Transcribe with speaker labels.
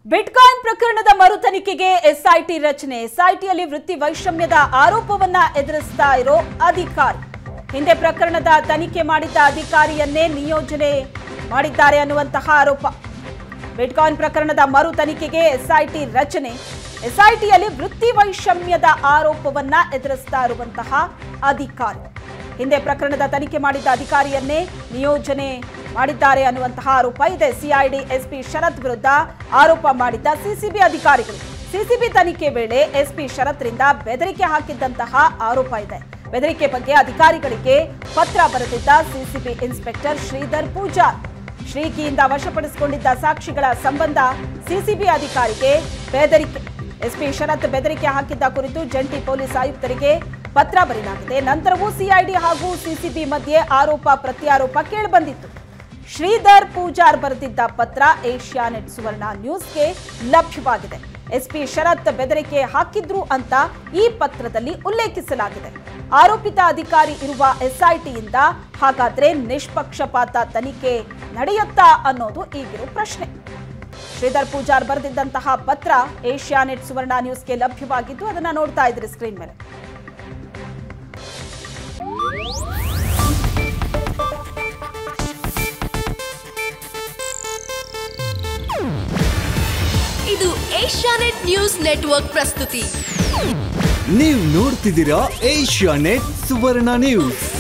Speaker 1: bitcoin ಪ್ರಕರಣದ ಮರು ತನಿಖೆಗೆ ಎಸ್ಐಟಿ ರಚನೆ ಎಸ್ಐಟಿಯಲ್ಲಿ ವೃತ್ತಿ ವೈಷಮ್ಯದ ಆರೋಪವನ್ನ ಎದುರಿಸ್ತಾ ಇರೋ ಅಧಿಕಾರಿ ಹಿಂದೆ ಪ್ರಕರಣದ ತನಿಖೆ ಮಾಡಿದ್ದ ಅಧಿಕಾರಿಯನ್ನೇ ನಿಯೋಜನೆ ಮಾಡಿದ್ದಾರೆ ಅನ್ನುವಂತಹ ಆರೋಪ ಬಿಟ್ಕಾಯಿನ್ ಪ್ರಕರಣದ ಮರು ತನಿಖೆಗೆ ಎಸ್ಐಟಿ ರಚನೆ ಎಸ್ಐಟಿಯಲ್ಲಿ ವೃತ್ತಿ ವೈಷಮ್ಯದ ಆರೋಪವನ್ನ ಎದುರಿಸ್ತಾ ಇರುವಂತಹ ಅಧಿಕಾರಿ ಹಿಂದೆ ಪ್ರಕರಣದ ತನಿಖೆ ಮಾಡಿದ್ದ ಅಧಿಕಾರಿಯನ್ನೇ ನಿಯೋಜನೆ ಮಾಡಿದ್ದಾರೆ ಅನ್ನುವಂತಹ ಆರೋಪ ಇದೆ ಸಿಐಡಿ ಎಸ್ಪಿ ಶರತ್ ವಿರುದ್ಧ ಆರೋಪ ಮಾಡಿದ್ದ ಸಿಸಿಬಿ ಅಧಿಕಾರಿಗಳು ಸಿಸಿಬಿ ತನಿಖೆ ವೇಳೆ ಎಸ್ಪಿ ಶರತ್ರಿಂದ ಬೆದರಿಕೆ ಹಾಕಿದ್ದಂತಹ ಆರೋಪ ಇದೆ ಬೆದರಿಕೆ ಬಗ್ಗೆ ಅಧಿಕಾರಿಗಳಿಗೆ ಪತ್ರ ಬರೆದಿದ್ದ ಸಿಸಿಬಿ ಇನ್ಸ್ಪೆಕ್ಟರ್ ಶ್ರೀಧರ್ ಪೂಜಾರ್ ಶ್ರೀಕಿಯಿಂದ ವಶಪಡಿಸಿಕೊಂಡಿದ್ದ ಸಾಕ್ಷಿಗಳ ಸಂಬಂಧ ಸಿಸಿಬಿ ಅಧಿಕಾರಿಗೆ ಬೆದರಿಕೆ ಎಸ್ಪಿ ಶರತ್ ಬೆದರಿಕೆ ಹಾಕಿದ್ದ ಕುರಿತು ಜಂಟಿ ಪೊಲೀಸ್ ಆಯುಕ್ತರಿಗೆ ಪತ್ರ ಬರೆಯಲಾಗಿದೆ ನಂತರವೂ ಸಿಐಡಿ ಹಾಗೂ ಸಿಸಿಬಿ ಮಧ್ಯೆ ಆರೋಪ ಪ್ರತ್ಯಾರೋಪ ಕೇಳಿಬಂದಿತ್ತು ಶ್ರೀಧರ್ ಪೂಜಾರ್ ಬರೆದಿದ್ದ ಪತ್ರ ಏಷ್ಯಾನೆಟ್ ಸುವರ್ಣ ನ್ಯೂಸ್ಗೆ ಲಭ್ಯವಾಗಿದೆ ಎಸ್ಪಿ ಶರತ್ ಬೆದರಿಕೆ ಹಾಕಿದ್ರು ಅಂತ ಈ ಪತ್ರದಲ್ಲಿ ಉಲ್ಲೇಖಿಸಲಾಗಿದೆ ಆರೋಪಿತ ಅಧಿಕಾರಿ ಇರುವ ಎಸ್ಐಟಿಯಿಂದ ಹಾಗಾದ್ರೆ ನಿಷ್ಪಕ್ಷಪಾತ ತನಿಖೆ ನಡೆಯುತ್ತಾ ಅನ್ನೋದು ಈಗಿರೋ ಪ್ರಶ್ನೆ ಶ್ರೀಧರ್ ಪೂಜಾರ್ ಬರೆದಿದ್ದಂತಹ ಪತ್ರ ಏಷ್ಯಾನೆಟ್ ಸುವರ್ಣ ನ್ಯೂಸ್ಗೆ ಲಭ್ಯವಾಗಿದ್ದು ಅದನ್ನ ನೋಡ್ತಾ ಇದ್ರಿ ಸ್ಕ್ರೀನ್ ಮೇಲೆ
Speaker 2: ಇದು ಏಷ್ಯಾನೆಟ್ ನ್ಯೂಸ್ ನೆಟ್ವರ್ಕ್ ಪ್ರಸ್ತುತಿ
Speaker 3: ನೀವು ನೋಡ್ತಿದ್ದೀರಾ ಏಷ್ಯಾ ನೆಟ್ ಸುವರ್ಣ ನ್ಯೂಸ್